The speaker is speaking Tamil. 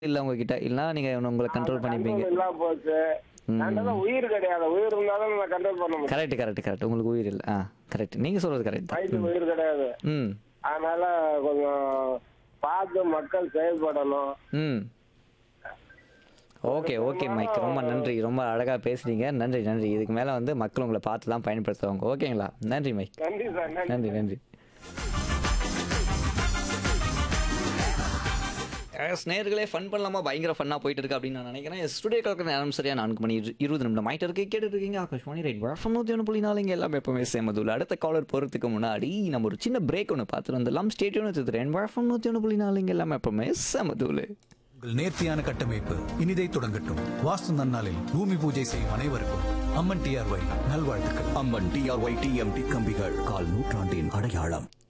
இல்ல உங்ககிட்ட இல்லனா நீங்க உங்களை கண்ட்ரோல் பண்ணிப்பீங்க control இல்லாம போச்சு அதனால உயிர் கிடையாது உயிர் இருந்தாலும் நம்ம கண்ட்ரோல் பண்ண முடியும் கரெக்ட் கரெக்ட் கரெக்ட் உங்களுக்கு உயிர் இல்லை ஆ கரெக்ட் நீங்க சொல்றது கரெக்ட் தான் மைண்டு உயிர் கிடையாது ம் அதனால கொஞ்சம் பார்த்து மக்கள் செயல்படணும் ம் ஓகே ஓகே மைக் ரொம்ப நன்றி ரொம்ப அழகா பேசுறீங்க நன்றி நன்றி இதுக்கு மேல வந்து மக்கள் உங்களை பார்த்து தான் பயன்படுத்துவாங்க ஓகேங்களா நன்றி மைக் நன்றி சார் நன்றி நன்றி நன்றி எஸ் நேர்களே ஃபன் பண்ணலாமா பயங்கர ஃபன்னாக போயிட்டு இருக்கு அப்படின்னு நான் நினைக்கிறேன் ஸ்டுடியோ கலக்கிற நேரம் சரியா நான்கு மணி இரு- இருபது நிமிடம் ஆயிட்டு இருக்கு கேட்டுட்டு இருக்கீங்க ஆகாஷ்வாணி ரைட் வழக்கம் நூற்றி ஒன்று புள்ளி நாலு இங்கே எல்லாமே எப்பவுமே சேமதுல அடுத்த காலர் போகிறதுக்கு முன்னாடி நம்ம ஒரு சின்ன பிரேக் ஒன்று பார்த்துட்டு வந்துடலாம் ஸ்டேட்யூன் வச்சுக்கிறேன் வழக்கம் நூற்றி ஒன்று புள்ளி நாலு இங்கே எல்லாமே எப்பவுமே சேமதுல உங்கள் நேர்த்தியான கட்டமைப்பு இனிதை தொடங்கட்டும் வாஸ்து நன்னாளில் பூமி பூஜை செய்யும் அனைவருக்கும் அம்மன் டிஆர்ஒய் நல்வாழ்த்துக்கள் அம்மன் டிஆர்ஒய் டிஎம்டி கம்பிகள் கால் நூற்றாண்டின் அடையாளம்